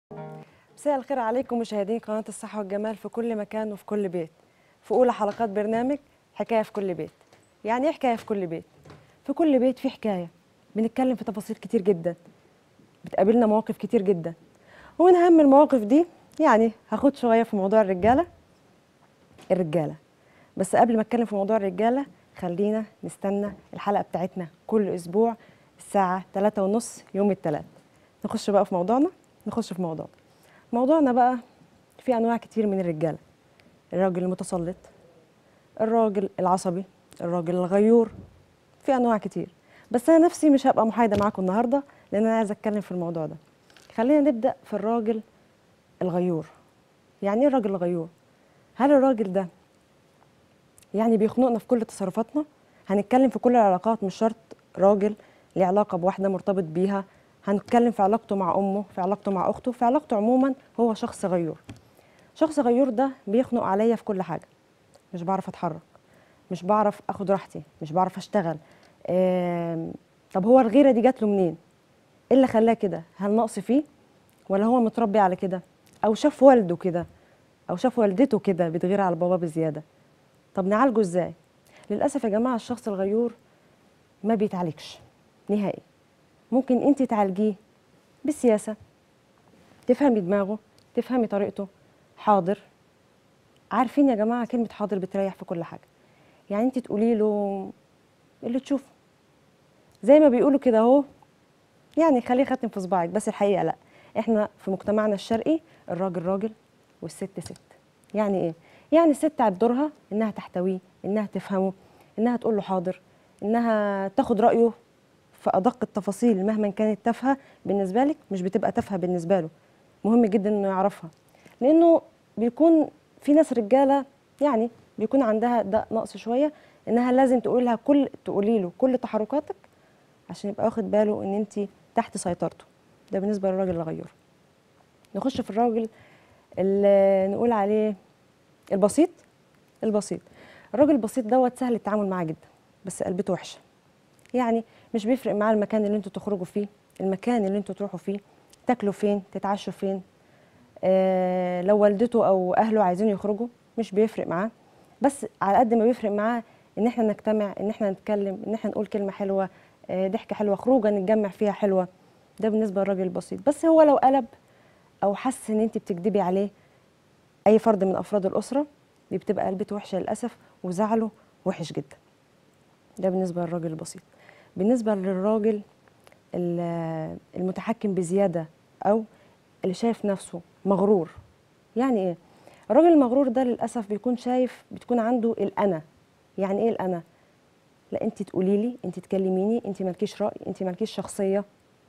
مساء الخير عليكم مشاهدين قناة الصحة والجمال في كل مكان وفي كل بيت في أولى حلقات برنامج حكاية في كل بيت يعني إيه حكاية في كل بيت؟ في كل بيت في حكاية بنتكلم في تفاصيل كتير جدا بتقابلنا مواقف كتير جدا ومن أهم المواقف دي يعني هاخد شوية في موضوع الرجالة الرجالة بس قبل ما أتكلم في موضوع الرجالة خلينا نستنى الحلقة بتاعتنا كل أسبوع الساعة 3 ونص يوم الثلاث نخش بقى في موضوعنا نخش في موضوعنا موضوعنا بقى في انواع كتير من الرجاله الراجل المتسلط الراجل العصبي الراجل الغيور في انواع كتير بس انا نفسي مش هبقى محايده معاكم النهارده لان انا عايزه اتكلم في الموضوع ده خلينا نبدا في الراجل الغيور يعني ايه الراجل الغيور هل الراجل ده يعني بيخنقنا في كل تصرفاتنا هنتكلم في كل العلاقات مش شرط راجل ليه علاقه بواحده مرتبط بيها هنتكلم في علاقته مع امه في علاقته مع اخته في علاقته عموما هو شخص غيور شخص غيور ده بيخنق عليا في كل حاجه مش بعرف اتحرك مش بعرف اخد راحتي مش بعرف اشتغل آم، طب هو الغيره دي جات له منين ايه اللي خلاه كده هل نقص فيه ولا هو متربي على كده او شاف والده كده او شاف والدته كده بتغير على باباه بزياده طب نعالجه ازاي للاسف يا جماعه الشخص الغيور ما بيتعالجش نهائي ممكن انت تعالجيه بالسياسه تفهمي دماغه تفهمي طريقته حاضر عارفين يا جماعه كلمه حاضر بتريح في كل حاجه يعني انت تقولي له اللي تشوفه زي ما بيقولوا كده اهو يعني خليه خاتم في صباعك بس الحقيقه لا احنا في مجتمعنا الشرقي الراجل راجل والست ست يعني ايه يعني الست دورها انها تحتويه انها تفهمه انها تقول له حاضر انها تاخد رايه في ادق التفاصيل مهما كانت تافهه بالنسبه لك مش بتبقى تافهه بالنسبه له مهم جدا انه يعرفها لانه بيكون في ناس رجاله يعني بيكون عندها ده نقص شويه انها لازم تقول لها كل تقولي له كل تحركاتك عشان يبقى واخد باله ان انت تحت سيطرته ده بالنسبه للراجل الغيور نخش في الراجل اللي نقول عليه البسيط البسيط الراجل البسيط دوت سهل التعامل معاه جدا بس قلبته وحشه يعني مش بيفرق معاه المكان اللي انتوا تخرجوا فيه المكان اللي انتوا تروحوا فيه تاكلوا فين تتعشوا فين آه لو والدته او اهله عايزين يخرجوا مش بيفرق معاه بس على قد ما بيفرق معاه ان احنا نجتمع ان احنا نتكلم ان احنا نقول كلمه حلوه آه ضحكه حلوه خروجه نتجمع فيها حلوه ده بالنسبه للراجل البسيط بس هو لو قلب او حس ان انت بتكدبي عليه اي فرد من افراد الاسره دي بتبقى قلبته وحشه للاسف وزعله وحش جدا ده بالنسبه للراجل البسيط بالنسبه للراجل ال- المتحكم بزياده او اللي شايف نفسه مغرور يعني ايه الراجل المغرور ده للاسف بيكون شايف بتكون عنده الانا يعني ايه الانا لا انت تقولي لي انت تكلميني انت مالكيش راي انت مالكيش شخصيه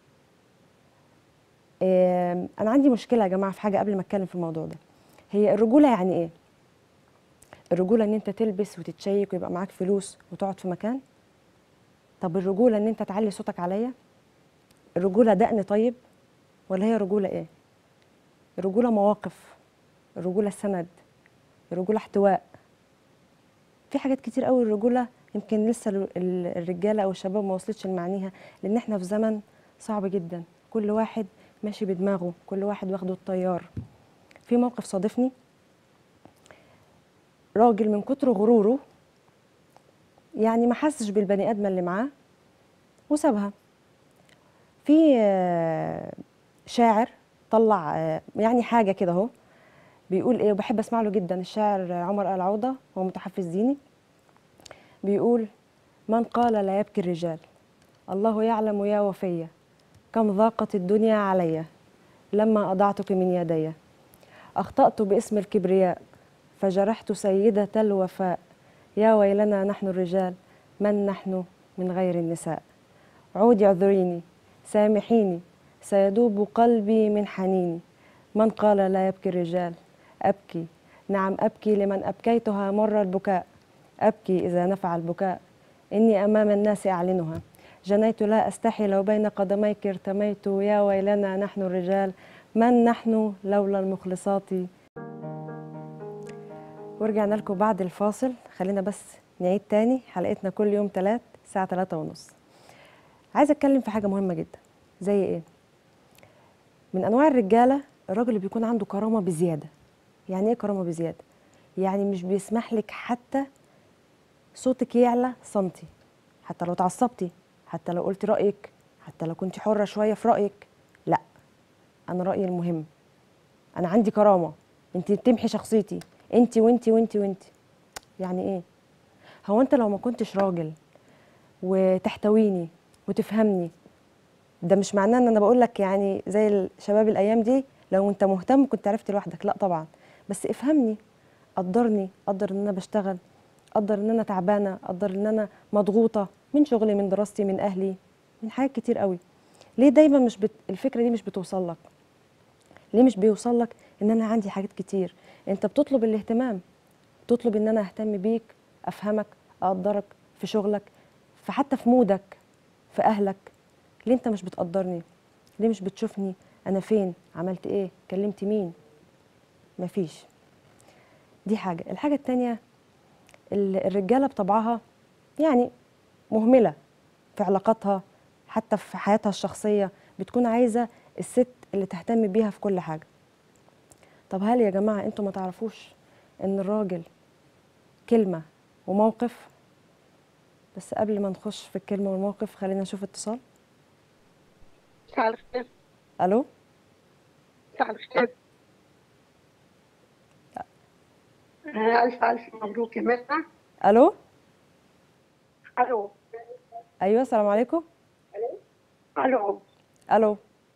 آم، انا عندي مشكله يا جماعه في حاجه قبل ما اتكلم في الموضوع ده هي الرجوله يعني ايه الرجوله ان انت تلبس وتتشيك ويبقى معاك فلوس وتقعد في مكان طب الرجوله ان انت تعلي صوتك عليا الرجوله دقن طيب ولا هي رجوله ايه الرجوله مواقف الرجوله سند الرجوله احتواء في حاجات كتير قوي الرجوله يمكن لسه ال- ال- الرجاله او الشباب ما وصلتش لمعانيها لان احنا في زمن صعب جدا كل واحد ماشي بدماغه كل واحد واخده الطيار في موقف صادفني راجل من كتر غروره يعني ما حسش بالبني ادم اللي معاه وسابها في آه، شاعر طلع آه، يعني حاجه كده اهو بيقول ايه وبحب اسمع له جدا الشاعر عمر آل عوضة هو متحفز ديني بيقول من قال لا يبكي الرجال الله يعلم يا وفية كم ضاقت الدنيا علي لما أضعتك من يدي أخطأت باسم الكبرياء فجرحت سيدة الوفاء يا ويلنا نحن الرجال من نحن من غير النساء عودي اعذريني سامحيني سيذوب قلبي من حنيني من قال لا يبكي الرجال أبكي نعم أبكي لمن أبكيتها مر البكاء أبكي إذا نفع البكاء إني أمام الناس أعلنها جنيت لا أستحي لو بين قدميك ارتميت يا ويلنا نحن الرجال من نحن لولا المخلصات ورجعنا لكم بعد الفاصل خلينا بس نعيد تاني حلقتنا كل يوم تلات الساعة تلاتة ونص عايزة أتكلم في حاجة مهمة جدا زي إيه؟ من أنواع الرجالة الراجل اللي بيكون عنده كرامه بزياده يعني ايه كرامه بزياده يعني مش بيسمح لك حتى صوتك يعلى سنتي حتى لو اتعصبتي حتى لو قلتي رايك حتى لو كنت حره شويه في رايك لا انا رايي المهم انا عندي كرامه انت بتمحي شخصيتي انت وانت وانت وانت يعني ايه هو انت لو ما كنتش راجل وتحتويني وتفهمني ده مش معناه ان انا بقول لك يعني زي الشباب الايام دي لو انت مهتم كنت عرفت لوحدك لا طبعا بس افهمني قدرني قدر ان انا بشتغل قدر ان انا تعبانه قدر ان انا مضغوطه من شغلي من دراستي من اهلي من حاجات كتير قوي ليه دايما مش بت... الفكره دي مش بتوصل لك ليه مش بيوصل لك ان انا عندي حاجات كتير انت بتطلب الاهتمام بتطلب ان انا اهتم بيك افهمك اقدرك في شغلك فحتى في مودك في اهلك ليه انت مش بتقدرني ليه مش بتشوفني انا فين عملت ايه كلمت مين مفيش دي حاجه الحاجه التانية ال- الرجاله بطبعها يعني مهمله في علاقاتها حتى في حياتها الشخصيه بتكون عايزه الست اللي تهتم بيها في كل حاجه طب هل يا جماعه انتوا ما تعرفوش ان الراجل كلمه وموقف بس قبل ما نخش في الكلمه والموقف خلينا نشوف اتصال مساء الخير الو مساء الخير آه، ألف ألف مبروك يا مرة الو ألو ايوه السلام عليكم ألو الو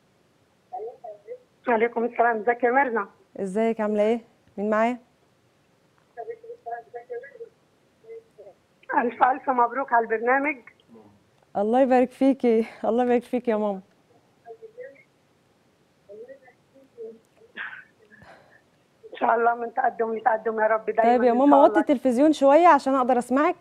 عليكم السلام ازيك يا مرنا ازيك عامله ايه مين معايا ألف ألف مبروك على البرنامج الله يبارك فيكي الله يبارك فيكي يا ماما إن شاء الله من تقدم لتقدم يا رب دايما طيب يا إن ماما شاء وطي الله. التلفزيون شويه عشان اقدر اسمعك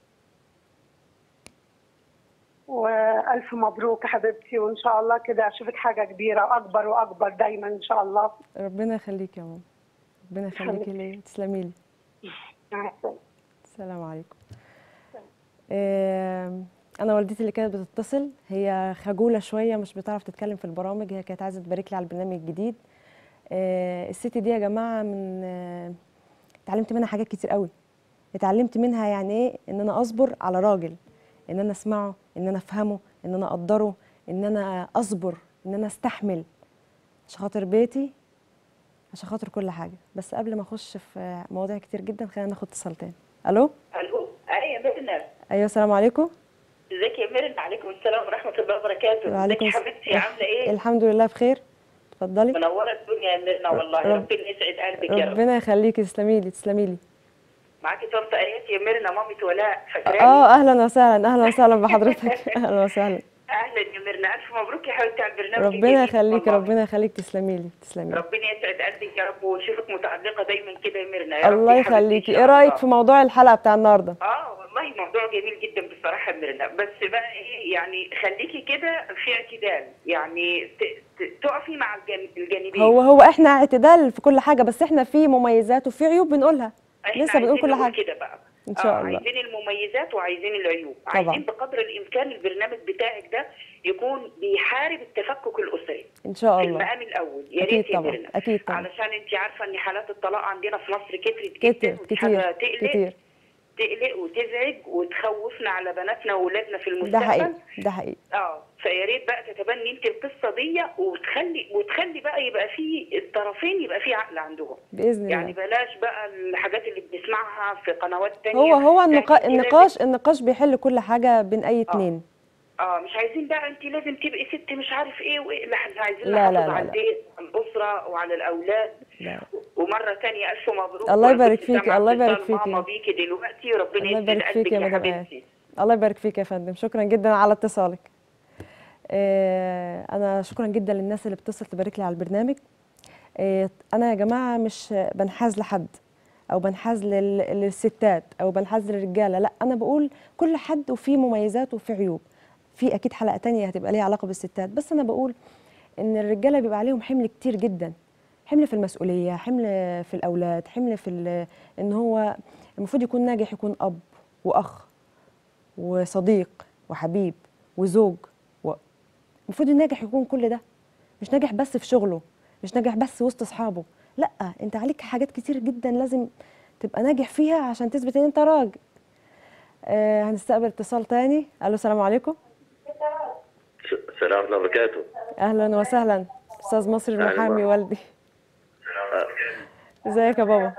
وألف مبروك يا حبيبتي وإن شاء الله كده أشوفك حاجة كبيرة وأكبر وأكبر دايما إن شاء الله ربنا يخليك يا ماما ربنا يخليكي حبيبتي. ليا تسلمي لي مع السلامة. السلام عليكم آم، انا والدتي اللي كانت بتتصل هي خجوله شويه مش بتعرف تتكلم في البرامج هي كانت عايزه تبارك لي على البرنامج الجديد آه، الست دي يا جماعه من آه، اتعلمت منها حاجات كتير قوي اتعلمت منها يعني ايه ان انا اصبر على راجل ان انا اسمعه ان انا افهمه ان انا اقدره ان انا اصبر ان انا استحمل عشان خاطر بيتي عشان خاطر كل حاجه بس قبل ما اخش في مواضيع كتير جدا خلينا ناخد اتصال تاني الو الو اي يا ميرنا ايوه السلام عليكم ازيك يا ميرنا عليكم السلام ورحمه الله وبركاته ازيك وعليكم يا الس- حبيبتي عامله ايه الحمد لله بخير اتفضلي منوره الدنيا يا ميرنا والله رب- ربنا يسعد قلبك يا رب ربنا يخليكي تسلمي لي تسلمي لي معاكي طنط ايات يا ميرنا مامة ولاء فاكراني اه اهلا وسهلا اهلا وسهلا بحضرتك اهلا وسهلا اهلا يا ميرنا الف مبروك يا حبيبتي على البرنامج ربنا الجديد يخليكي والله. ربنا يخليك تسلمي لي تسلمي لي ربنا يسعد قلبك يا رب ويشوفك متعلقه دايما كده يا ميرنا يا رب الله يا حبيبتي إن يخليكي شاء ايه رايك الله. في موضوع الحلقه بتاع النهارده اه والله موضوع جميل جدا بصراحه يا ميرنا بس بقى ايه يعني خليكي كده في اعتدال يعني ت- ت- تقفي مع الجان- الجانبين هو هو احنا اعتدال في كل حاجه بس احنا في مميزات وفي عيوب بنقولها احنا لسه بنقول عايزين كل نقول حاجه كده بقى إن شاء آه، الله. عايزين المميزات وعايزين العيوب طبعا. عايزين بقدر الامكان البرنامج بتاعك ده يكون بيحارب التفكك الاسري ان شاء في الله المقام الاول يا أكيد ريت يا طبعاً، ميرنا. أكيد طبعاً. علشان انت عارفه ان حالات الطلاق عندنا في مصر كترت كتير جدا ودي كتير حاجه تقلق كتير تقلق وتزعج وتخوفنا على بناتنا واولادنا في ده المستقبل حقيقي ده حقيقي اه فيا ريت بقى تتبني انت القصه دي وتخلي وتخلي بقى يبقى في الطرفين يبقى في عقل عندهم باذن يعني الله بلاش بقى الحاجات اللي بنسمعها في قنوات تانية هو هو لا، النقا... انت لازم- النقاش النقاش بيحل كل حاجه بين اي اتنين اه مش عايزين بقى انت لازم تبقي ست مش عارف ايه وايه لا احنا عايزين لا، لا، نحافظ لا، على لا. البيت وعلى الاسره وعلى الاولاد لا. ومره ثانيه الف مبروك الله وأنا يبارك كنت فيكي، سامعة الله يبارك اتصال ماما فيكي. بيكي دلوقتي وربنا الله يسعد يبارك فيك قلبك يا يا مدام آيات حبيبتي الله يبارك فيك يا فندم شكرا جدا على اتصالك آه، انا شكرا جدا للناس اللي بتتصل تبارك لي على البرنامج آه، انا يا جماعه مش بنحاز لحد او بنحاز لل- للستات او بنحاز للرجاله لا انا بقول كل حد وفيه مميزات وفيه عيوب في اكيد حلقه تانية هتبقى ليها علاقه بالستات بس انا بقول ان الرجاله بيبقى عليهم حمل كتير جدا حمل في المسؤوليه حمل في الاولاد حمل في ال- ان هو المفروض يكون ناجح يكون اب واخ وصديق وحبيب وزوج و... المفروض الناجح يكون كل ده مش ناجح بس في شغله مش ناجح بس وسط اصحابه لا انت عليك حاجات كتير جدا لازم تبقى ناجح فيها عشان تثبت ان انت راجل آه هنستقبل اتصال تاني الو السلام عليكم السلام ورحمة الله وبركاته اهلا وسهلا استاذ مصري أهلا المحامي مرحبا. والدي ازيك يا بابا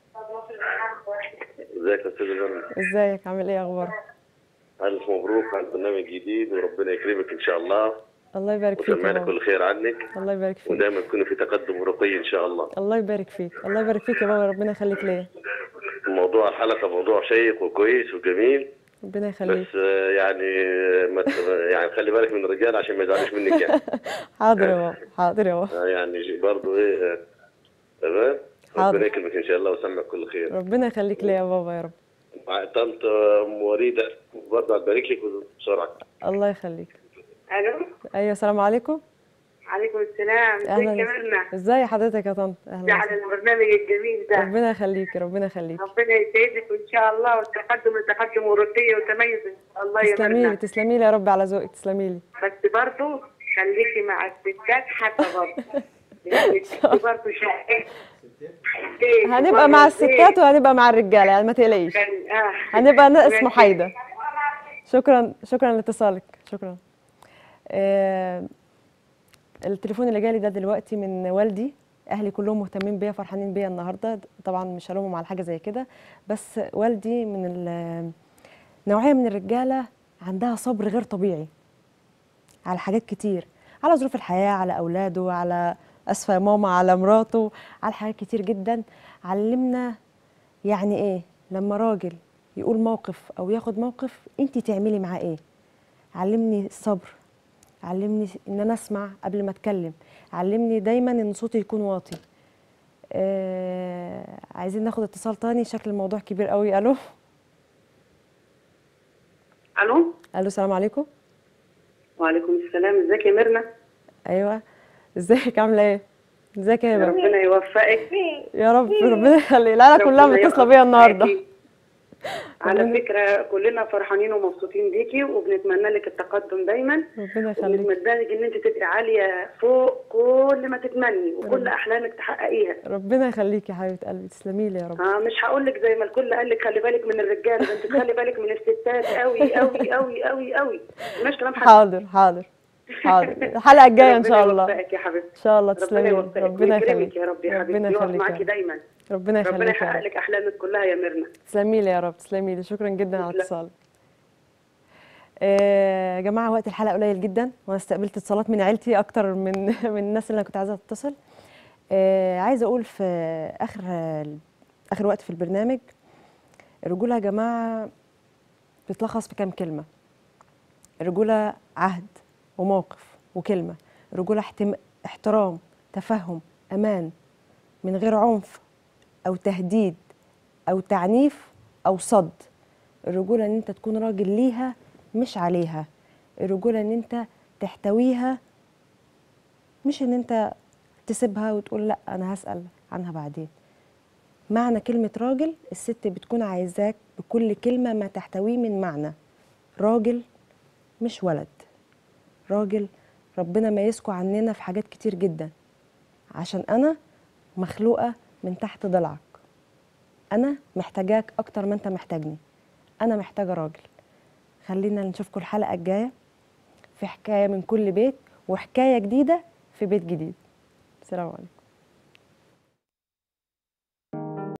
ازيك يا استاذ جنى ازيك عامل ايه اخبارك الف مبروك على البرنامج الجديد وربنا يكرمك ان شاء الله الله يبارك فيك يا وسمعنا بابا كل خير عنك الله يبارك فيك ودائما تكوني في تقدم ورقي ان شاء الله الله يبارك فيك الله يبارك فيك يا بابا ربنا يخليك ليا موضوع الحلقه موضوع شيق وكويس وجميل ربنا يخليك بس آه، يعني ما ت- يعني خلي بالك من الرجال عشان ما يزعلوش منك يعني حاضر يا بابا حاضر يا بابا آه، يعني برضه ايه آه، تمام حاضر. ربنا يكرمك ان شاء الله ويسمعك كل خير ربنا يخليك ليا يا بابا يا رب مع طنط ام وليده برضه هتبارك لك بسرعه الله يخليك الو ايوه السلام عليكم عليكم السلام ازيك يا ميرنا ازاي حضرتك يا طنط اهلا على وسهلا. البرنامج الجميل ده ربنا يخليك ربنا يخليك ربنا يسعدك وان شاء الله والتقدم لتقدم ورقي وتميز ان شاء الله يا تسلمي لي ميرنا تسلمي لي يا رب على ذوقك تسلمي لي بس برضه خليكي مع الستات حتى برضه يعني الست برضه شقية هنبقى مع الستات وهنبقى مع الرجاله يعني ما تقلقيش هنبقى ناقص محايده شكرا شكرا لاتصالك شكرا آه التليفون اللي جالي ده دلوقتي من والدي اهلي كلهم مهتمين بيا فرحانين بيا النهارده طبعا مش هلومهم على حاجه زي كده بس والدي من ال- نوعيه من الرجاله عندها صبر غير طبيعي على حاجات كتير على ظروف الحياه على اولاده على اسفه يا ماما على مراته على حاجات كتير جدا علمنا يعني ايه لما راجل يقول موقف او ياخد موقف انت تعملي معاه ايه علمني الصبر علمني ان انا اسمع قبل ما اتكلم علمني دايما ان صوتي يكون واطي آه عايزين ناخد اتصال تاني شكل الموضوع كبير قوي الو الو الو السلام عليكم وعليكم السلام ازيك يا ميرنا ايوه ازيك عامله ايه ازيك يا هبه ربنا يوفقك يا رب ربنا يخلي العيله كلها ربنا متصله بيا النهارده يوفقك. على فكرة كلنا فرحانين ومبسوطين بيكي وبنتمنى لك التقدم دايما ربنا يخليك وبنتمنى لك ان انت تبقي عالية فوق كل ما تتمني رب. وكل احلامك تحققيها ربنا يخليك يا حبيبه قلبي تسلمي لي يا رب اه مش هقول لك زي ما الكل قال لك خلي بالك من الرجاله ده انت تخلي بالك من الستات قوي قوي قوي قوي قوي مش كلام حد حاضر حاضر حاضر الحلقه الجايه ان شاء الله ربنا يوفقك يا حبيبتي ان شاء الله ربنا تسلمي لي. يوفقك ربنا ويكرمك يخليك يا رب يا ربنا حبيبتي يقف يخليك يا معاكي رب. دايما ربنا ربنا يخليك يا يحقق رب لك احلامك كلها يا ميرنا تسلمي لي يا رب تسلمي لي شكرا جدا على لا. اتصالك آه، يا جماعه وقت الحلقه قليل جدا وانا استقبلت اتصالات من عيلتي اكتر من من الناس اللي انا كنت عايزه تتصل آه، عايزه اقول في اخر اخر وقت في البرنامج الرجوله يا جماعه بتلخص في كام كلمه الرجوله عهد وموقف وكلمه الرجوله احتم... احترام تفهم امان من غير عنف او تهديد او تعنيف او صد الرجوله ان انت تكون راجل ليها مش عليها الرجوله ان انت تحتويها مش ان انت تسيبها وتقول لا انا هسال عنها بعدين معنى كلمه راجل الست بتكون عايزاك بكل كلمه ما تحتويه من معنى راجل مش ولد راجل ربنا ما يسكو عننا في حاجات كتير جدا عشان انا مخلوقه من تحت ضلعك انا محتاجاك اكتر ما انت محتاجني انا محتاجه راجل خلينا نشوفكم الحلقه الجايه في حكايه من كل بيت وحكايه جديده في بيت جديد سلام عليكم